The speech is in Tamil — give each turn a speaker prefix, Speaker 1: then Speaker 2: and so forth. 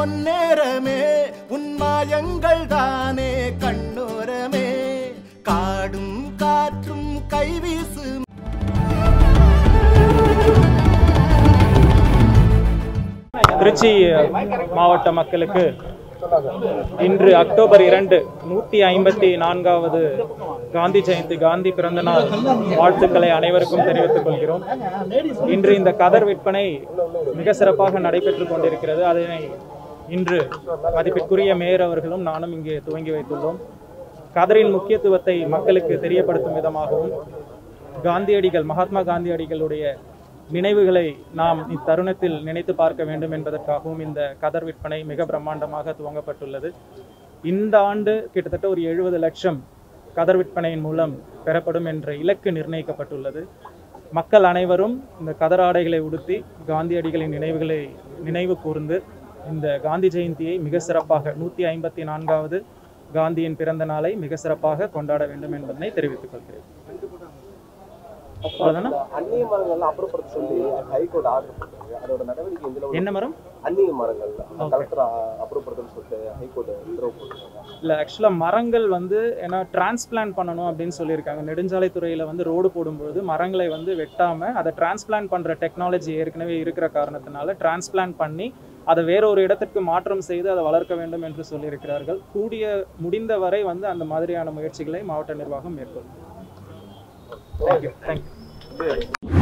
Speaker 1: பொன்னேரமே உன் மாயங்கள் தானே கண்ணோரமே காடும் காற்றும் கைவீசு
Speaker 2: திருச்சி மாவட்ட மக்களுக்கு இன்று அக்டோபர் இரண்டு நூற்றி ஐம்பத்தி நான்காவது காந்தி ஜெயந்தி காந்தி பிறந்த நாள் வாழ்த்துக்களை அனைவருக்கும் தெரிவித்துக் கொள்கிறோம் இன்று இந்த கதர் விற்பனை மிக சிறப்பாக நடைபெற்றுக் கொண்டிருக்கிறது அதனை இன்று மதிப்பிற்குரிய மேயர் அவர்களும் நானும் இங்கே துவங்கி வைத்துள்ளோம் கதரின் முக்கியத்துவத்தை மக்களுக்கு தெரியப்படுத்தும் விதமாகவும் காந்தியடிகள் மகாத்மா காந்தியடிகளுடைய நினைவுகளை நாம் இத்தருணத்தில் நினைத்து பார்க்க வேண்டும் என்பதற்காகவும் இந்த கதர் விற்பனை மிக பிரம்மாண்டமாக துவங்கப்பட்டுள்ளது இந்த ஆண்டு கிட்டத்தட்ட ஒரு எழுபது லட்சம் கதர் விற்பனையின் மூலம் பெறப்படும் என்ற இலக்கு நிர்ணயிக்கப்பட்டுள்ளது மக்கள் அனைவரும் இந்த கதர் ஆடைகளை உடுத்தி காந்தியடிகளின் நினைவுகளை நினைவு கூர்ந்து இந்த காந்தி ஜெயந்தியை மிக சிறப்பாக நூற்றி ஐம்பத்தி நான்காவது காந்தியின் பிறந்த நாளை மிக சிறப்பாக கொண்டாட வேண்டும் என்பதனை தெரிவித்துக் கொள்கிறேன் அவ்வளவுதானா?
Speaker 3: அந்நிய மரங்கள்லாம் அப்புறப்படுத்த சொல்லி ஹைகோர்ட் ஆர்டர் போட்டாங்க அதோட நடவடிக்கை எதுல
Speaker 2: என்ன மரம்
Speaker 3: அந்நிய மரங்கள் கலெக்டர் அப்புறப்படுத்தணும்னு சொல்லிட்டு ஹைகோர்ட் உத்தரவு போட்டிருக்காங்க
Speaker 2: இல்லை ஆக்சுவலாக மரங்கள் வந்து ஏன்னா டிரான்ஸ்பிளான்ட் பண்ணணும் அப்படின்னு சொல்லியிருக்காங்க நெடுஞ்சாலைத்துறையில் வந்து ரோடு போடும்பொழுது மரங்களை வந்து வெட்டாமல் அதை டிரான்ஸ்பிளான்ட் பண்ணுற டெக்னாலஜி ஏற்கனவே இருக்கிற காரணத்தினால டிரான்ஸ்பிளான்ட் பண்ணி அதை வேற ஒரு இடத்திற்கு மாற்றம் செய்து அதை வளர்க்க வேண்டும் என்று சொல்லியிருக்கிறார்கள் கூடிய முடிந்த வரை வந்து அந்த மாதிரியான முயற்சிகளை மாவட்ட நிர்வாகம் மேற்கொள்ளும் தேங்க்யூ தேங்க்யூ